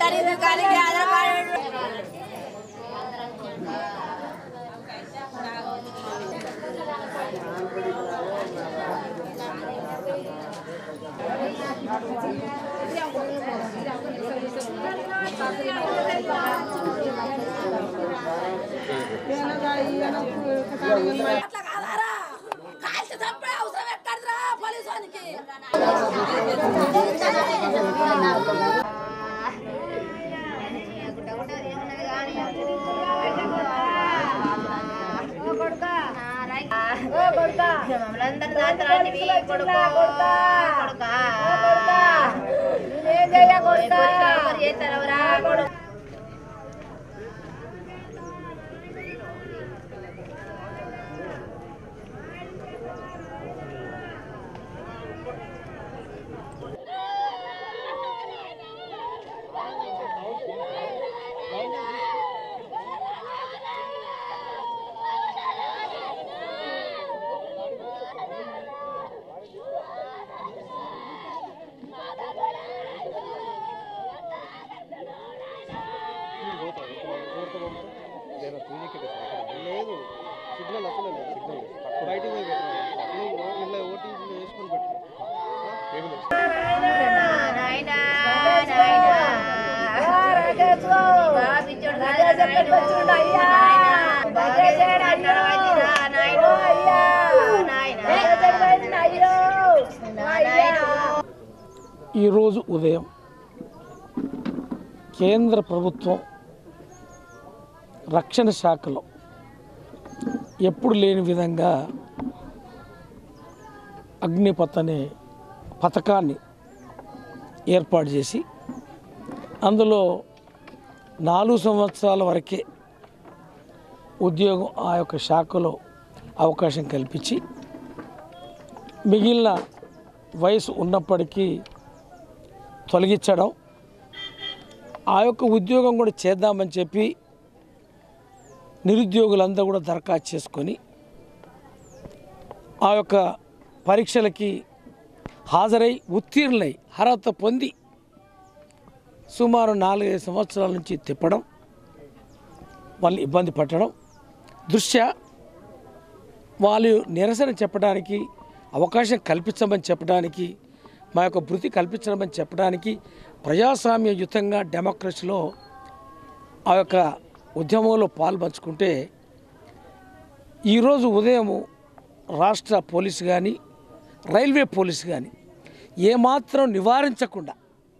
పట్టలేదు కానీ ఆధారపడి అట్లా కాదారా కాల్చి చంపే అవసరం ఎక్కడరా పోలీసు వానికి లేదు సిగ్నల్ అసలు లేదు సిగ్నల్ బయటికి పోయి పెట్టు నువ్వు ఇలా ఓటీ వేసుకొని పెట్టు ఏమి లేదు ఈరోజు ఉదయం కేంద్ర ప్రభుత్వం రక్షణ శాఖలో ఎప్పుడు లేని విధంగా అగ్నిపథ్ అనే పథకాన్ని ఏర్పాటు చేసి అందులో నాలుగు సంవత్సరాల వరకే ఉద్యోగం ఆ యొక్క శాఖలో అవకాశం కల్పించి మిగిలిన వయసు ఉన్నప్పటికీ తొలగించడం ఆ యొక్క ఉద్యోగం కూడా చేద్దామని చెప్పి నిరుద్యోగులందరూ కూడా దరఖాస్తు చేసుకొని ఆ యొక్క పరీక్షలకి హాజరై ఉత్తీర్ణులై అర్హత పొంది సుమారు నాలుగైదు సంవత్సరాల నుంచి తిప్పడం వాళ్ళని ఇబ్బంది పట్టడం దృష్ట్యా వాళ్ళు నిరసన చెప్పడానికి అవకాశం కల్పించమని చెప్పడానికి మా యొక్క వృత్తి కల్పించమని చెప్పడానికి ప్రజాస్వామ్యయుతంగా డెమోక్రసీలో ఆ యొక్క ఉద్యమంలో పాల్పంచుకుంటే ఈరోజు ఉదయం రాష్ట్ర పోలీసు కానీ రైల్వే పోలీసు కానీ ఏమాత్రం నివారించకుండా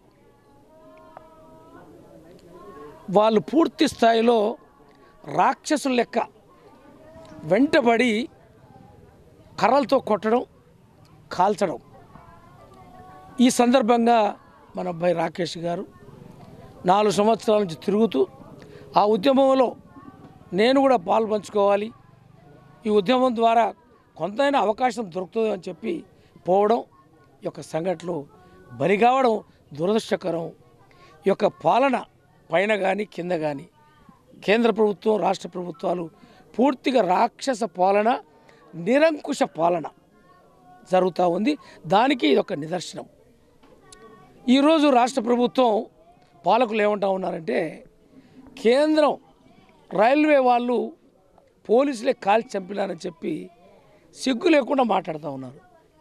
వాళ్ళు పూర్తి స్థాయిలో రాక్షసుల లెక్క వెంటబడి కర్రలతో కొట్టడం కాల్చడం ఈ సందర్భంగా మన అబ్బాయి రాకేష్ గారు నాలుగు సంవత్సరాల నుంచి తిరుగుతూ ఆ ఉద్యమంలో నేను కూడా పాలు పంచుకోవాలి ఈ ఉద్యమం ద్వారా కొంతైనా అవకాశం దొరుకుతుంది అని చెప్పి పోవడం ఈ యొక్క సంఘటనలు బలి కావడం దురదృష్టకరం ఈ యొక్క పాలన పైన కానీ కింద కానీ కేంద్ర ప్రభుత్వం రాష్ట్ర ప్రభుత్వాలు పూర్తిగా రాక్షస పాలన నిరంకుశ పాలన జరుగుతూ ఉంది దానికి ఇది ఒక నిదర్శనం ఈరోజు రాష్ట్ర ప్రభుత్వం పాలకులు ఏమంటా ఉన్నారంటే కేంద్రం రైల్వే వాళ్ళు పోలీసులే కాల్చి చంపినారని చెప్పి సిగ్గు లేకుండా మాట్లాడుతూ ఉన్నారు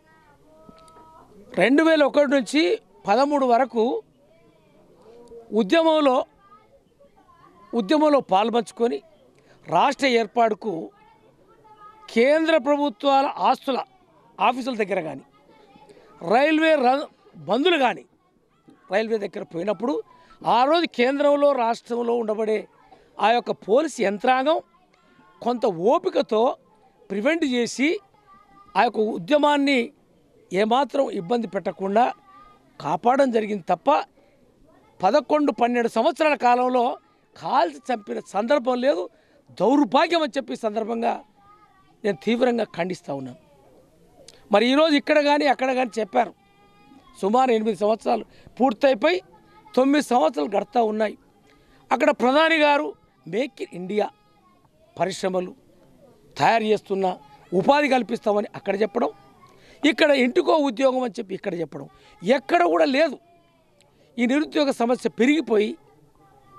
రెండు వేల ఒకటి నుంచి పదమూడు వరకు ఉద్యమంలో ఉద్యమంలో పాల్పంచుకొని రాష్ట్ర ఏర్పాటుకు కేంద్ర ప్రభుత్వాల ఆస్తుల ఆఫీసుల దగ్గర కానీ రైల్వే ర- బంధులు కానీ రైల్వే దగ్గర పోయినప్పుడు ఆ రోజు కేంద్రంలో రాష్ట్రంలో ఉండబడే ఆ యొక్క పోలీస్ యంత్రాంగం కొంత ఓపికతో ప్రివెంట్ చేసి ఆ యొక్క ఉద్యమాన్ని ఏమాత్రం ఇబ్బంది పెట్టకుండా కాపాడడం జరిగింది తప్ప పదకొండు పన్నెండు సంవత్సరాల కాలంలో కాల్చి చంపిన సందర్భం లేదు దౌర్భాగ్యం అని చెప్పి ఈ సందర్భంగా నేను తీవ్రంగా ఖండిస్తూ ఉన్నాను మరి ఈరోజు ఇక్కడ కానీ అక్కడ కానీ చెప్పారు సుమారు ఎనిమిది సంవత్సరాలు పూర్తయిపోయి తొమ్మిది సంవత్సరాలు గడుతూ ఉన్నాయి అక్కడ ప్రధాని గారు మేక్ ఇన్ ఇండియా పరిశ్రమలు తయారు చేస్తున్న ఉపాధి కల్పిస్తామని అక్కడ చెప్పడం ఇక్కడ ఇంటికో ఉద్యోగం అని చెప్పి ఇక్కడ చెప్పడం ఎక్కడ కూడా లేదు ఈ నిరుద్యోగ సమస్య పెరిగిపోయి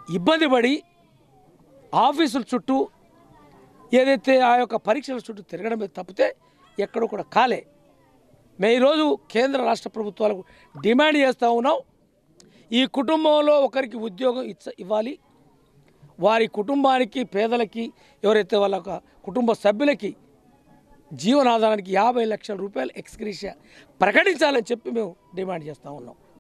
ఇబ్బంది పడి ఆఫీసుల చుట్టూ ఏదైతే ఆ యొక్క పరీక్షల చుట్టూ తిరగడమే తప్పితే ఎక్కడో కూడా కాలే మేము ఈరోజు కేంద్ర రాష్ట్ర ప్రభుత్వాలకు డిమాండ్ చేస్తూ ఉన్నాం ఈ కుటుంబంలో ఒకరికి ఉద్యోగం ఇచ్చ ఇవ్వాలి వారి కుటుంబానికి పేదలకి ఎవరైతే వాళ్ళ యొక్క కుటుంబ సభ్యులకి జీవనాధారానికి యాభై లక్షల రూపాయలు ఎక్స్గ్రీషియా ప్రకటించాలని చెప్పి మేము డిమాండ్ చేస్తూ ఉన్నాం